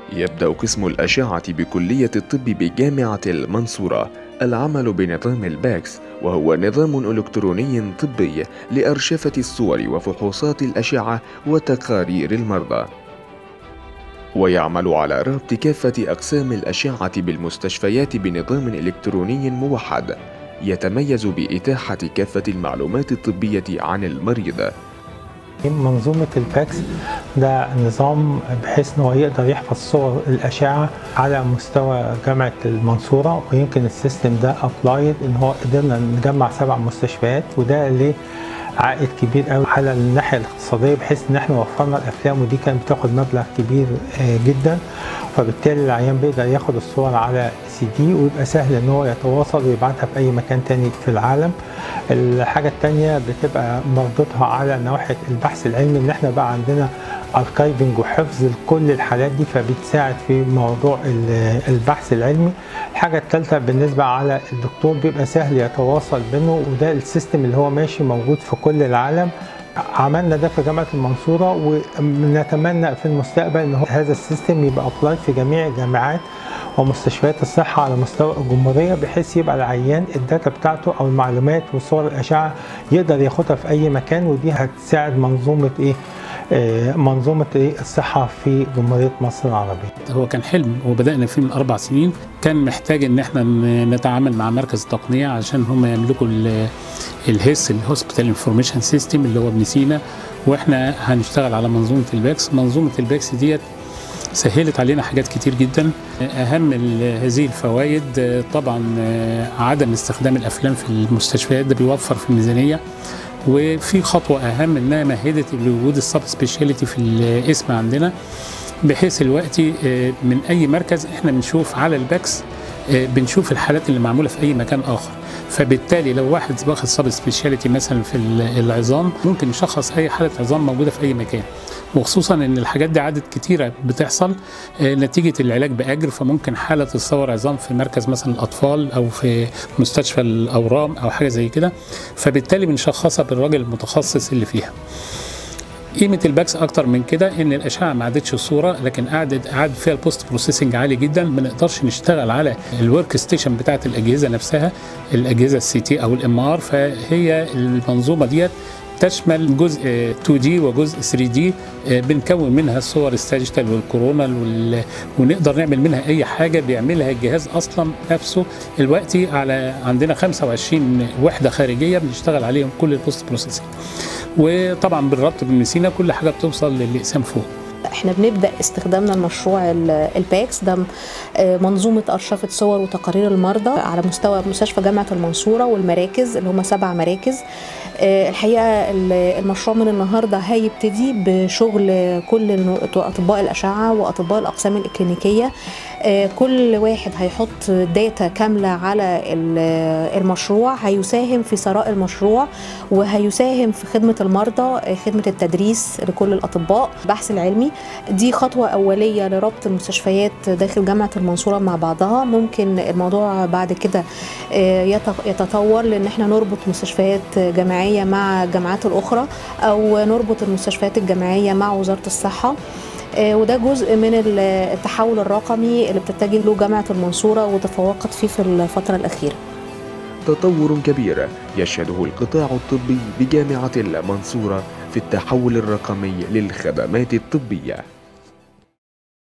يبدأ قسم الأشعة بكلية الطب بجامعة المنصورة العمل بنظام الباكس وهو نظام إلكتروني طبي لأرشفة الصور وفحوصات الأشعة وتقارير المرضى ويعمل على ربط كافة أقسام الأشعة بالمستشفيات بنظام إلكتروني موحد يتميز بإتاحة كافة المعلومات الطبية عن المريض منظومة الفاكس ده نظام بحيث ان هو يقدر يحفظ صور الأشعة على مستوى جامعة المنصورة ويمكن السيستم ده ابلايد ان هو قدرنا نجمع سبع مستشفيات وده ليه عائد كبير قوي على الناحيه الاقتصاديه بحيث ان احنا وفرنا الافلام ودي كانت بتاخد مبلغ كبير جدا فبالتالي العيان بيقدر ياخد الصور على سي دي ويبقى سهل ان هو يتواصل ويبعتها في اي مكان تاني في العالم الحاجه التانيه بتبقى مربوطها على نواحي البحث العلمي ان احنا بقى عندنا اركايفنج وحفظ لكل الحالات دي فبتساعد في موضوع البحث العلمي الحاجة الثالثة بالنسبة على الدكتور بيبقى سهل يتواصل بينه وده السيستم اللي هو ماشي موجود في كل العالم عملنا ده في جامعة المنصورة ونتمنى في المستقبل ان هذا السيستم يبقى ابلاي في جميع الجامعات ومستشفيات الصحة على مستوى الجمهورية بحيث يبقى العيان الداتا بتاعته أو المعلومات وصور الأشعة يقدر ياخدها في أي مكان ودي هتساعد منظومة إيه منظومة الصحة في جمهورية مصر العربية هو كان حلم وبدأنا فيه من أربع سنين كان محتاج إن احنا نتعامل مع مركز التقنية عشان هم يملكوا الهيس الهوسبيتال انفورميشن سيستم اللي هو ابن سينا واحنا هنشتغل على منظومة الباكس منظومة الباكس ديت سهلت علينا حاجات كتير جدا اهم هذه الفوائد طبعا عدم استخدام الافلام في المستشفيات ده بيوفر في الميزانيه وفي خطوه اهم انها مهدت لوجود السب سبيشاليتي في الاسم عندنا بحيث الوقت من اي مركز احنا بنشوف على الباكس بنشوف الحالات اللي معموله في اي مكان اخر فبالتالي لو واحد واخد سب سبيشاليتي مثلا في العظام ممكن يشخص اي حاله عظام موجوده في اي مكان وخصوصا ان الحاجات دي عدد كتيره بتحصل نتيجه العلاج باجر فممكن حاله تصور عظام في مركز مثلا الاطفال او في مستشفى الاورام او حاجه زي كده فبالتالي بنشخصها بالراجل المتخصص اللي فيها قيمه الباكس اكتر من كده ان الاشعه ما عادتش صوره لكن قعدت قعد فيها البوست بروسيسنج عالي جدا ما نقدرش نشتغل على الورك ستيشن بتاعه الاجهزه نفسها الاجهزه السي تي او الام ار فهي المنظومه ديت تشمل جزء 2 دي وجزء 3 دي بنكون منها الصور الساجيتال والكورونال وال... ونقدر نعمل منها اي حاجه بيعملها الجهاز اصلا نفسه دلوقتي على عندنا 25 وحده خارجيه بنشتغل عليهم كل البوست بروسيسنج وطبعا بالربط بالمسينا كل حاجه بتوصل للاقسام فوق احنا بنبدا استخدامنا لمشروع الباكس ده منظومه ارشفه صور وتقارير المرضى على مستوى مستشفى جامعه المنصوره والمراكز اللي هم سبع مراكز الحقيقه المشروع من النهارده هيبتدي بشغل كل اطباء الاشعه واطباء الاقسام الاكلينيكيه كل واحد هيحط داتا كامله على المشروع هيساهم في ثراء المشروع وهيساهم في خدمه المرضى خدمه التدريس لكل الاطباء البحث العلمي دي خطوه اوليه لربط المستشفيات داخل جامعه المنصوره مع بعضها ممكن الموضوع بعد كده يتطور لان احنا نربط مستشفيات جامعيه مع الجامعات الاخرى او نربط المستشفيات الجامعيه مع وزاره الصحه وده جزء من التحول الرقمي اللي بتتجه له جامعه المنصوره وتفوقت فيه في الفتره الاخيره. تطور كبير يشهده القطاع الطبي بجامعه المنصوره في التحول الرقمي للخدمات الطبيه.